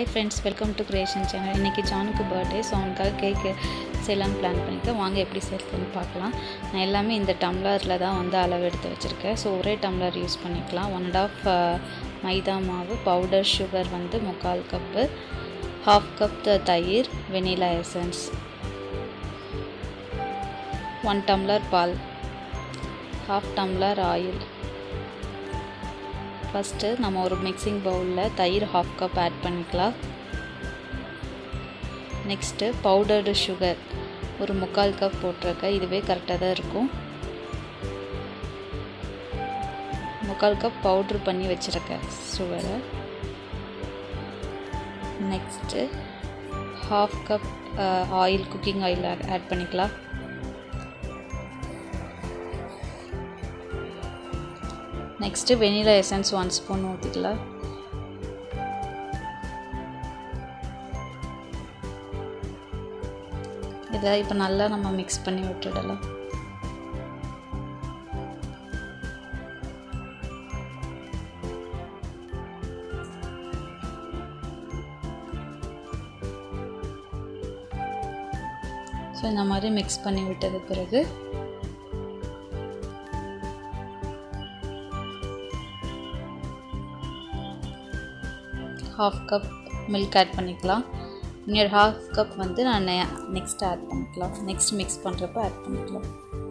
hi friends welcome to creation channel இன்றைக்கி ஜானுக்கு birthday so அவனுக்காக கேக்கு செய்யலான்னு பிளான் பண்ணியிருக்கேன் வாங்க எப்படி செய்யறதுன்னு பார்க்கலாம் நான் எல்லாமே இந்த டம்ளரில் தான் வந்து அளவு எடுத்து வச்சுருக்கேன் ஸோ ஒரே டம்ளர் யூஸ் பண்ணிக்கலாம் ஒன் அண்ட் ஆஃப் மைதா மாவு பவுடர் சுகர் வந்து முக்கால் கப்பு ஹாஃப் கப் தயிர் வெனிலா எசன்ஸ் ஒன் டம்ளர் பால் ஹாஃப் டம்ளர் ஆயில் ஃபஸ்ட்டு நம்ம ஒரு மிக்சிங் பவுலில் தயிர் ஹாஃப் கப் ஆட் பண்ணிக்கலாம் நெக்ஸ்ட்டு பவுடர்டு சுகர் ஒரு முக்கால் கப் போட்டிருக்கேன் இதுவே கரெக்டாக தான் இருக்கும் முக்கால் கப் பவுட்ரு பண்ணி வச்சுருக்கேன் சுகரை next half cup oil cooking oil add பண்ணிக்கலாம் next vanilla essence one spoon ஊற்றிக்கலாம் இதை இப்போ நல்லா நம்ம மிக்ஸ் பண்ணி விட்டுடலாம் ஸோ இந்த மாதிரி மிக்ஸ் பண்ணி விட்டது பிறகு ஹாஃப் கப் மில்க் ஆட் பண்ணிக்கலாம் இன்னொரு ஹாஃப் கப் வந்து நான் நெக்ஸ்ட் ஆட் பண்ணிக்கலாம் நெக்ஸ்ட் மிக்ஸ் பண்ணுறப்ப ஆட் பண்ணிக்கலாம்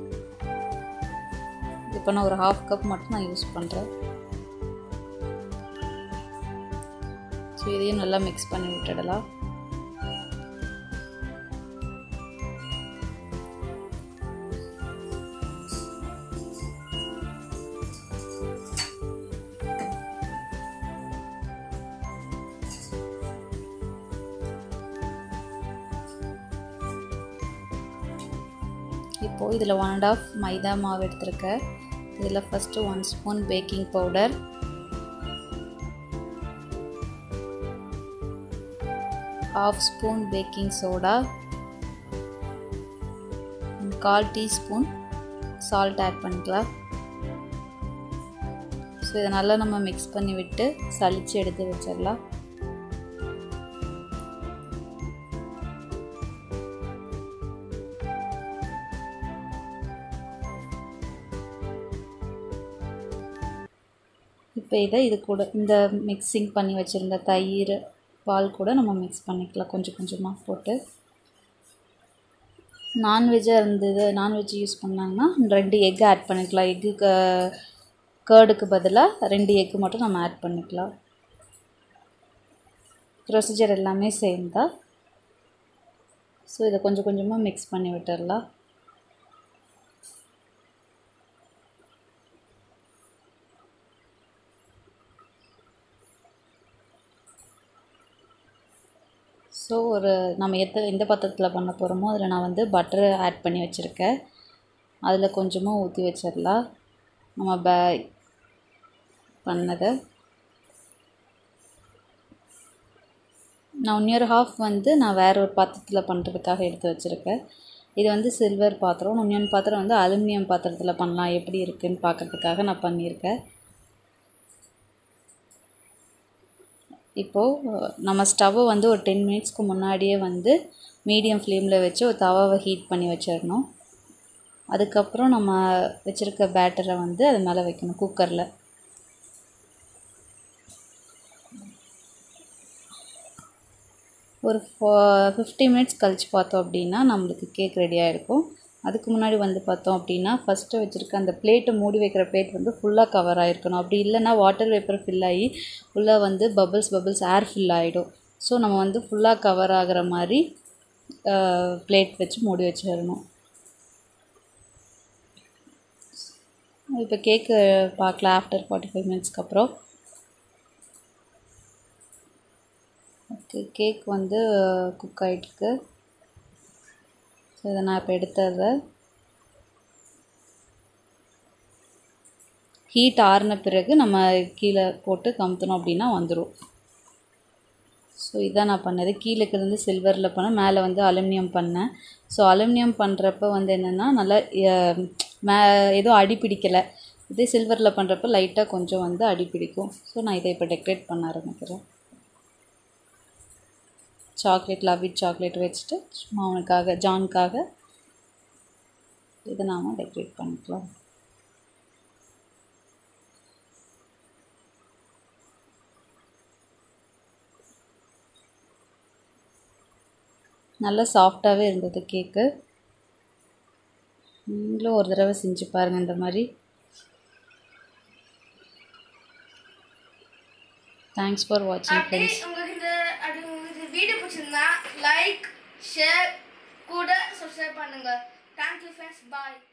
இப்போ நான் ஒரு ஹாஃப் கப் மட்டும் நான் யூஸ் பண்ணுறேன் ஸோ இதையும் நல்லா மிக்ஸ் பண்ணி விட்டுடலாம் இப்போது இதில் ஒன் அண்ட் ஆஃப் மைதா மாவு எடுத்திருக்கேன் இதில் first one spoon baking powder half spoon baking soda கால் டீஸ்பூன் சால்ட் ஆட் பண்ணிக்கலாம் ஸோ இதை நல்லா நம்ம மிக்ஸ் பண்ணி விட்டு சளிச்சு எடுத்து வச்சிடலாம் இப்போ இதை இது கூட இந்த மிக்சிங் பண்ணி வச்சுருந்த தயிர் பால் கூட நம்ம மிக்ஸ் பண்ணிக்கலாம் கொஞ்சம் கொஞ்சமாக போட்டு நான்வெஜ்ஜாக இருந்தது நான்வெஜ் யூஸ் பண்ணாங்கன்னா ரெண்டு எக்கு ஆட் பண்ணிக்கலாம் எக்கு க கேர்டுக்கு பதிலாக ரெண்டு எக்கு மட்டும் நம்ம ஆட் பண்ணிக்கலாம் ப்ரொசீஜர் எல்லாமே சேம் தான் ஸோ இதை கொஞ்சம் கொஞ்சமாக மிக்ஸ் பண்ணி விட்டுடலாம் ஸோ ஒரு நம்ம எத்த எந்த பாத்திரத்தில் பண்ண போகிறோமோ அதில் நான் வந்து பட்டர் ஆட் பண்ணி வச்சுருக்கேன் அதில் கொஞ்சமாக ஊற்றி வச்சிடலாம் நம்ம பே பண்ணதை நான் ஒன் இயர் ஹாஃப் வந்து நான் வேறு ஒரு பாத்திரத்தில் பண்ணுறதுக்காக எடுத்து வச்சுருக்கேன் இது வந்து சில்வர் பாத்திரம் இன்னொன்று பாத்திரம் வந்து அலுமினியம் பாத்திரத்தில் பண்ணலாம் எப்படி இருக்குதுன்னு பார்க்குறதுக்காக நான் பண்ணியிருக்கேன் இப்போது நம்ம ஸ்டவ்வை வந்து ஒரு டென் மினிட்ஸ்க்கு முன்னாடியே வந்து மீடியம் ஃப்ளேமில் வச்சு ஒரு தவாவை ஹீட் பண்ணி வச்சிடணும் அதுக்கப்புறம் நம்ம வச்சுருக்க பேட்டரை வந்து அது மேலே வைக்கணும் குக்கரில் ஒரு ஃபிஃப்டி மினிட்ஸ் கழித்து பார்த்தோம் அப்படின்னா நம்மளுக்கு கேக் ரெடியாக இருக்கும் அதுக்கு முன்னாடி வந்து பார்த்தோம் அப்படின்னா ஃபஸ்ட்டு வச்சுருக்க அந்த பிளேட்டை மூடி வைக்கிற பிளேட் வந்து ஃபுல்லாக கவர் ஆகிருக்கணும் அப்படி இல்லைன்னா வாட்டர் வேப்பர் ஃபில் ஆகி உள்ளே வந்து பபிள்ஸ் பபிள்ஸ் ஏர் ஃபில் ஆகிடும் ஸோ நம்ம வந்து ஃபுல்லாக கவர் ஆகிற மாதிரி பிளேட் வச்சு மூடி வச்சிடணும் இப்போ கேக்கு பார்க்கலாம் ஆஃப்டர் ஃபார்ட்டி ஃபைவ் மினிட்ஸ்க்கு அப்புறம் ஓகே கேக் வந்து குக் ஆகிட்டுருக்கு ஸோ இதை நான் இப்போ எடுத்துடுறேன் ஹீட் ஆறின பிறகு நம்ம கீழே போட்டு கமுத்தணும் அப்படின்னா வந்துடும் ஸோ இதான் நான் பண்ணது கீழே இருந்து சில்வரில் பண்ணேன் மேலே வந்து அலுமினியம் பண்ணேன் ஸோ அலுமினியம் பண்ணுறப்ப வந்து என்னென்னா நல்லா மே எதுவும் அடி பிடிக்கலை இதே சில்வரில் பண்ணுறப்ப லைட்டாக கொஞ்சம் வந்து அடி பிடிக்கும் ஸோ நான் இதை இப்போ டெக்கரேட் பண்ண ஆரம்பிக்கிறேன் சாக்லேட் லவ் இட் சாக்லேட் வச்சுட்டு சும்மா அவனுக்காக ஜானுக்காக இதை நாம் டெக்கரேட் பண்ணிக்கலாம் நல்லா சாஃப்டாகவே இருந்தது கேக்கு நீங்களும் ஒரு தடவை செஞ்சு பாருங்கள் இந்த மாதிரி தேங்க்ஸ் ஃபார் வாட்சிங் அப்படியே ஃப்ரெண்ட்ஸ் உங்களுக்கு இந்த அது உங்களுக்கு வீடியோ பிடிச்சிருந்தா லைக் ஷேர் கூட சப்ஸ்கிரைப் பண்ணுங்க தேங்க்யூ ஃப்ரெண்ட்ஸ் பாய்